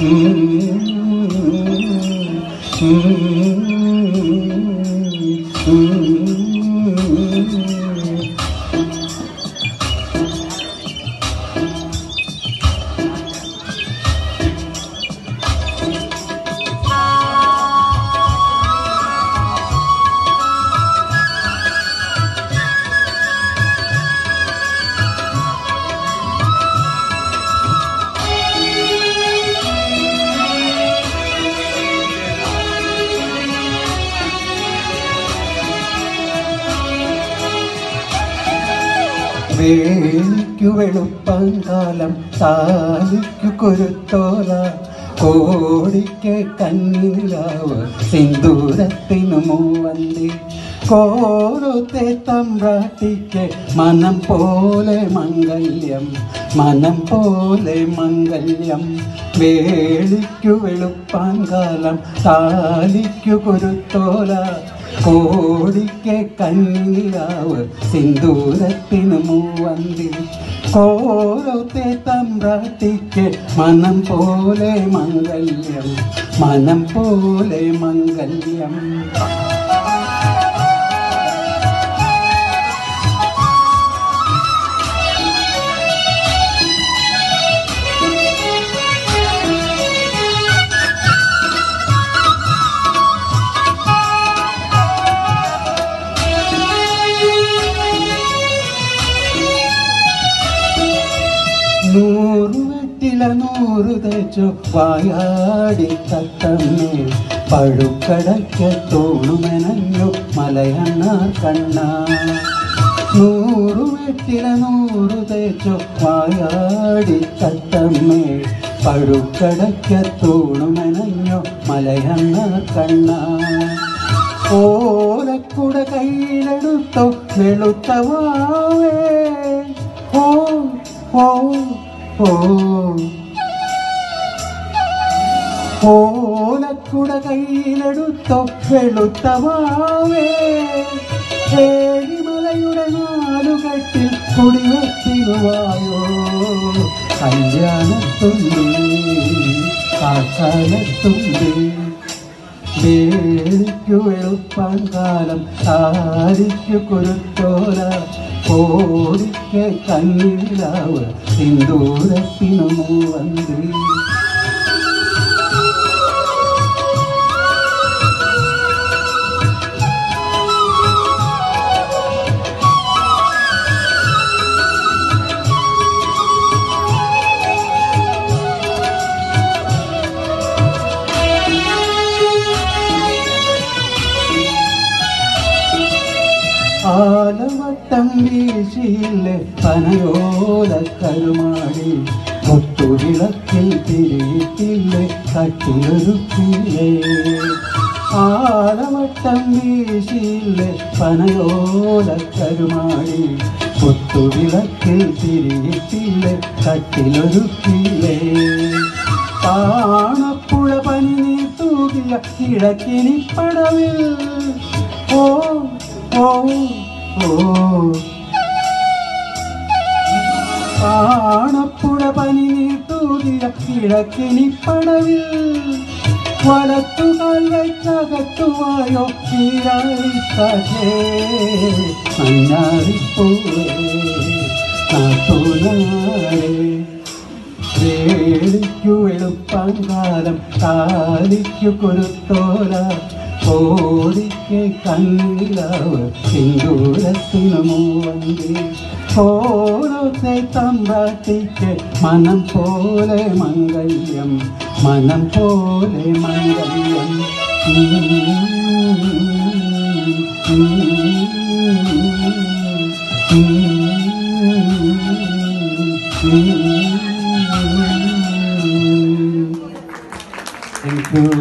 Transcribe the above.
വേലിക്കു വെളുപ്പം കാലം താലിക്കു കുരുത്തോല കോടിക്ക് കണ്ണിലാവ് സിന്ദൂരത്തിനു മൂവന്തി കോലത്തെ തമ്പ്രാട്ടിക്ക് മനം പോലെ മംഗല്യം മനം പോലെ മംഗല്യം വേലിക്കു വെളുപ്പാൻ കാലം താലിക്കു കുരുത്തോല കോടിക്ക് കണ്ണിലാവ് സിന്ദൂരത്തിനു മൂവന്തി കോലത്തെ തമ്പ്രാട്ടിക്ക് മനം പോലെ മംഗല്യം മനം പോലെ മംഗല്യം നൂറു വെറ്റില നൂറു തേച്ചു വായാടി തത്തമ്മേ പഴുക്കടയ്ക്ക തോണുമെനഞ്ഞു മലയണ്ണാർ കണ്ണ നൂറു വെറ്റില നൂറു തേച്ചു വായാടി തത്തമ്മേ പഴുക്കടയ്ക്ക തോണുമെനഞ്ഞു മലയണ്ണാർ കണ്ണ ഓലക്കുട കയ്യിലെടുത്തു വെളുത്ത വാവേ ഓ ഓ ഓ ഓലക്കുട കയ്യിലെടുത്തു വെളുത്ത വാവേ ഏഴിമലയുടെ നാലുകെട്ടിൽ കുടിവെത്തിനുവായോ കല്യാണത്തുള്ളി കാക്കാലത്തുള്ളി വേലിക്കു വെളുപ്പാൻ കാലം താരിക്കു കുരുത്തോല കോടിക്ക് കണ്ണിലാവ് സിന്ദൂരത്തിനു മൂവന്തി ആലവട്ടം വീശിയില്ലേ പനയോല കരുമാടി മുത്തുവിളക്കിൽ തിരിയിട്ടില്ലേ കട്ടിലൊരുക്കില്ലേ ആലവട്ടം വീശിയില്ലേ പനയോല കരുമാടി മുത്തുവിളക്കിൽ തിരിയിട്ടില്ലേ കട്ടിലൊരുക്കില്ലേ പാണപ്പുഴ പനി തൂകിയ കിഴക്കിനി പടവിൽ ഓ ഓ ഓ ആണപ്പുഴ പനി തൂകിയ കിഴക്കിനി പടവിൽ വലത്തുകാൽ വെച്ചകത്തുവായോ തീരാളിക്കാറ്റേ മഞ്ഞാറിപ്പൂവേ നാട്ടുനാടേ വേലിക്കു വെളുപ്പാൻ കാലം താലിക്കു കുരുത്തോല കോടിക്ക് കണ്ണിലാവ് സിന്ദൂരത്തിനു മൂവന്തി ഓരോത്തെ തമ്പാട്ടിക്ക് മനം പോലെ മംഗല്യം മനം പോലെ മംഗല്യം Thank you.